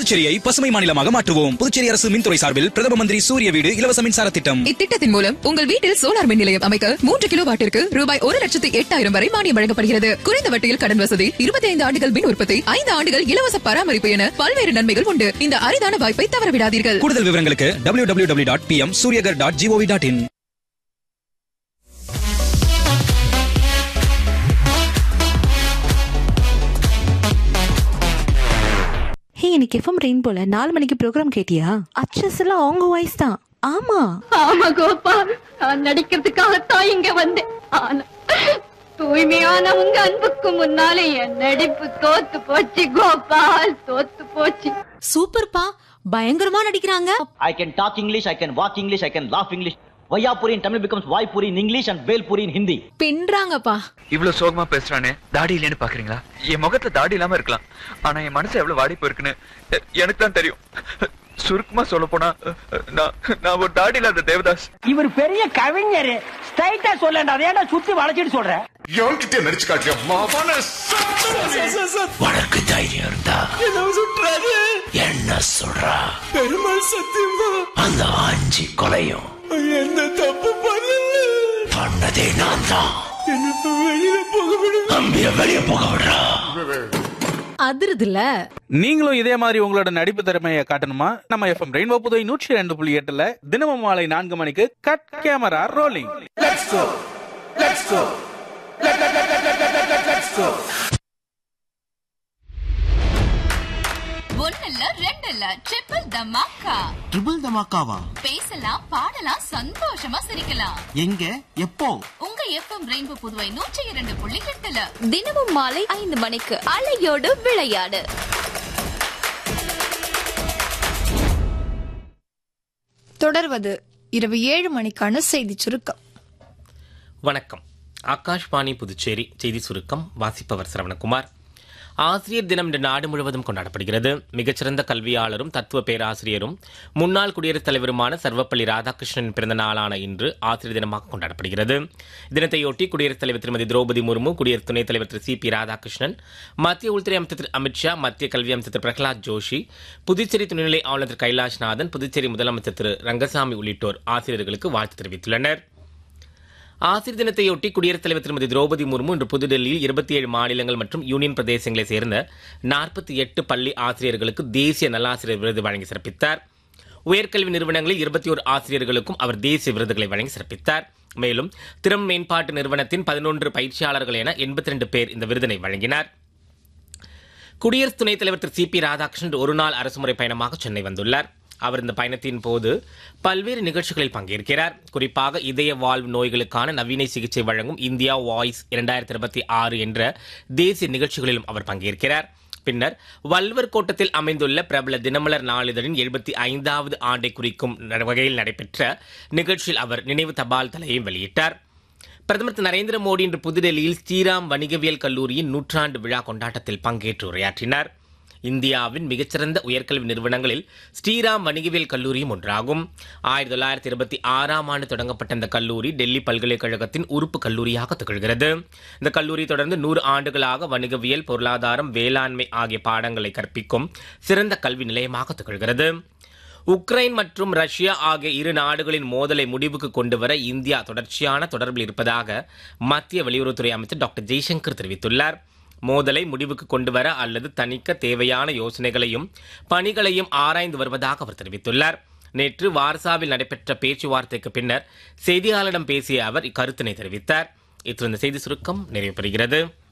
புதுச்சேரியை பசுமை மாநிலமாக மாற்றுவோம் புதுச்சேரி அரசு மின்துறை சார்பில் பிரதம மந்திரி சூரிய வீடு இலவச மின்சார திட்டம் இத்திட்டத்தின் மூலம் உங்கள் வீட்டில் சோலார் மின் நிலையம் அமைக்க மூன்று கிலோ வாட்டிற்கு ரூபாய் ஒரு லட்சத்து எட்டாயிரம் வரை மானியம் வழங்கப்படுகிறது குறைந்த வட்டியில் கடன் வசதி இருபத்தி ஐந்து ஆண்டுகள் மின் உற்பத்தி ஐந்து ஆண்டுகள் இலவச பராமரிப்பு என பல்வேறு நன்மைகள் உண்டு இந்த அரிதான வாய்ப்பை தவறவிடாதீர்கள் கூடுதல் விவரங்களுக்கு W W W dot P M Suryaghar dot gov dot in hey இன்னைக்கு எஃப்எம் ரெயின் போல நாலு மணிக்கு ப்ரோக்ராம் கேட்டியா அச்சஸ் எல்லாம் அவங்க வாய்ஸ் தான் ஆமா ஆமா கோபா நான் நடிக்கிறதுக்காகத்தான் இங்க வந்தேன் ஆனா தூய்மையான உங்க அன்புக்கு முன்னாலே என் நடிப்பு தோத்து போச்சு கோபால் தோத்து போச்சு சூப்பர்ப்பா பயங்கரமா நடிக்கிறாங்க I can talk English, I can walk English, I can laugh English. Vayapuri in Tamil becomes Vaipuri in English and Velpuri in Hindi. பின்றாங்கப்பா இவ்வளவு சோகமா பேசுறானே தாடி இல்லைன்னு பாக்குறீங்களா என் முகத்துல தாடி இல்லாம இருக்கலாம் ஆனா என் மனசு எவ்வளவு வாடி போயிருக்குன்னு எ- எனக்கு தான் தெரியும் சுருக்கமா சொல்ல போனா நான் நான் ஒரு தாடி இல்லாத தேவதாஸ் இவர் பெரிய கவிஞர் ஸ்ட்ரைட்டா சொல்லண்டா அதை ஏன்டா சுத்தி வளைச்சிட்டு சொல்ற எவன்கிட்ட நடிச்சு காட்டியா மாவான உனக்கு தைரியம் இருந்தா என்ன சொல்றா பெருமாள் சத்தியமா அந்த ஆஞ்சி கொலையும் எந்த தப்பு பண்ணல பண்ணதே நான் தான் வெளியில போக விடு அம்பிய வெளிய போக விடுறா அதிருதுல நீங்களும் இதே மாதிரி உங்களோட நடிப்பு திறமையை காட்டணுமா நம்ம எஃப்எம் ரெயின்போ புதுவை நூற்றி ரெண்டு புள்ளி எட்டுல தினமும் மாலை நான்கு மணிக்கு கட் கேமரா ரோலிங் ஒன்னல்ல ரெண்டல்ல ட்ரிபிள் தமாக்கா ட்ரிபிள் தமாக்காவா பேசலாம் பாடலாம் சந்தோஷமா சிரிக்கலாம் எங்க எப்போ உங்க எஃப்எம் ரெயின்போ புதுவை நூற்றி இரண்டு புள்ளி எட்டுல தினமும் மாலை ஐந்து மணிக்கு அலையோடு விளையாடு தொடர்வது இரவு ஏழு மணிக்கான செய்தி சுருக்கம் வணக்கம் ஆகாஷ்வாணி புதுச்சேரி செய்தி சுருக்கம் வாசிப்பவர் சரவணகுமார் ஆசிரியர் தினம் இன்று நாடு முழுவதும் கொண்டாடப்படுகிறது மிகச்சிறந்த கல்வியாளரும் தத்துவ பேராசிரியரும் முன்னாள் குடியரசுத் தலைவருமான சர்வப்பள்ளி ராதாகிருஷ்ணன் பிறந்த நாளான இன்று ஆசிரியர் தினமாக கொண்டாடப்படுகிறது தினத்தையொட்டி குடியரசுத் தலைவர் திருமதி திரௌபதி முர்மு குடியரசு துணைத் தலைவர் திரு சி பி ராதாகிருஷ்ணன் மத்திய உள்துறை அமைச்சர் திரு அமித்ஷா மத்திய கல்வி அமைச்சர் திரு பிரகலாத் ஜோஷி புதுச்சேரி துணைநிலை ஆளுநர் திரு கைலாஷ்நாதன் புதுச்சேரி முதலமைச்சர் திரு ரங்கசாமி உள்ளிட்டோர் ஆசிரியர்களுக்கு வாழ்த்து தெரிவித்துள்ளனர் ஆசிரியர் தினத்தையொட்டி குடியரசுத் தலைவர் திருமதி திரௌபதி முர்மு இன்று புதுடெல்லியில் இருபத்தி ஏழு மாநிலங்கள் மற்றும் யூனியன் பிரதேசங்களைச் சேர்ந்த நாற்பத்தி எட்டு பள்ளி ஆசிரியர்களுக்கு தேசிய நல்லாசிரியர் விருது வழங்கி சிறப்பித்தார் உயர்கல்வி நிறுவனங்களில் இருபத்தி ஒரு ஆசிரியர்களுக்கும் அவர் தேசிய விருதுகளை வழங்கி சிறப்பித்தார் மேலும் திறன் மேம்பாட்டு நிறுவனத்தின் பதினொன்று பயிற்சியாளர்கள் என எண்பத்தி ரெண்டு பேர் இந்த விருதினை வழங்கினார் குடியரசு துணைத் தலைவர் திரு சி பி ராதாகிருஷ்ணன் ஒரு நாள் அரசுமுறை பயணமாக சென்னை வந்துள்ளார் அவர் இந்த பயணத்தின் போது பல்வேறு நிகழ்ச்சிகளில் பங்கேற்கிறார் குறிப்பாக இதய வாழ்வு நோய்களுக்கான நவீன சிகிச்சை வழங்கும் இந்தியா வாய்ஸ் இரண்டாயிரத்தி இருபத்தி ஆறு என்ற தேசிய நிகழ்ச்சிகளிலும் அவர் பங்கேற்கிறார் பின்னர் வல்வர் கோட்டத்தில் அமைந்துள்ள பிரபல தினமலர் நாளிதழின் எழுபத்தி ஐந்தாவது ஆண்டை குறிக்கும் வகையில் நடைபெற்ற நிகழ்ச்சியில் அவர் நினைவு தபால் தலையையும் வெளியிட்டார் பிரதமர் திரு நரேந்திர மோடி இன்று புதுடெல்லியில் ஸ்ரீராம் வணிகவியல் கல்லூரியின் நூற்றாண்டு விழா கொண்டாட்டத்தில் பங்கேற்று உரையாற்றினார் இந்தியாவின் மிகச்சிறந்த உயர்கல்வி நிறுவனங்களில் ஸ்ரீராம் வணிகவியல் கல்லூரியும் ஒன்றாகும் ஆயிரத்தி தொள்ளாயிரத்தி இருபத்தி ஆறாம் ஆண்டு தொடங்கப்பட்ட இந்த கல்லூரி டெல்லி பல்கலைக்கழகத்தின் உறுப்பு கல்லூரியாக திகழ்கிறது இந்த கல்லூரி தொடர்ந்து நூறு ஆண்டுகளாக வணிகவியல் பொருளாதாரம் வேளாண்மை ஆகிய பாடங்களை கற்பிக்கும் சிறந்த கல்வி நிலையமாக திகழ்கிறது உக்ரைன் மற்றும் ரஷ்யா ஆகிய இரு நாடுகளின் மோதலை முடிவுக்கு கொண்டுவர இந்தியா தொடர்ச்சியான தொடர்பில் இருப்பதாக மத்திய வெளியுறவுத்துறை அமைச்சர் டாக்டர் ஜெய்சங்கர் தெரிவித்துள்ளார் மோதலை முடிவுக்கு கொண்டுவர அல்லது தணிக்க தேவையான யோசனைகளையும் பணிகளையும் ஆராய்ந்து வருவதாக அவர் தெரிவித்துள்ளார் நேற்று வார்சாவில் நடைபெற்ற பேச்சுவார்த்தைக்கு பின்னர் செய்தியாளரிடம் பேசிய அவர் இக்கருத்தினை தெரிவித்தார் இத்துடன் இந்த செய்தி சுருக்கம் நிறைவு பெறுகிறது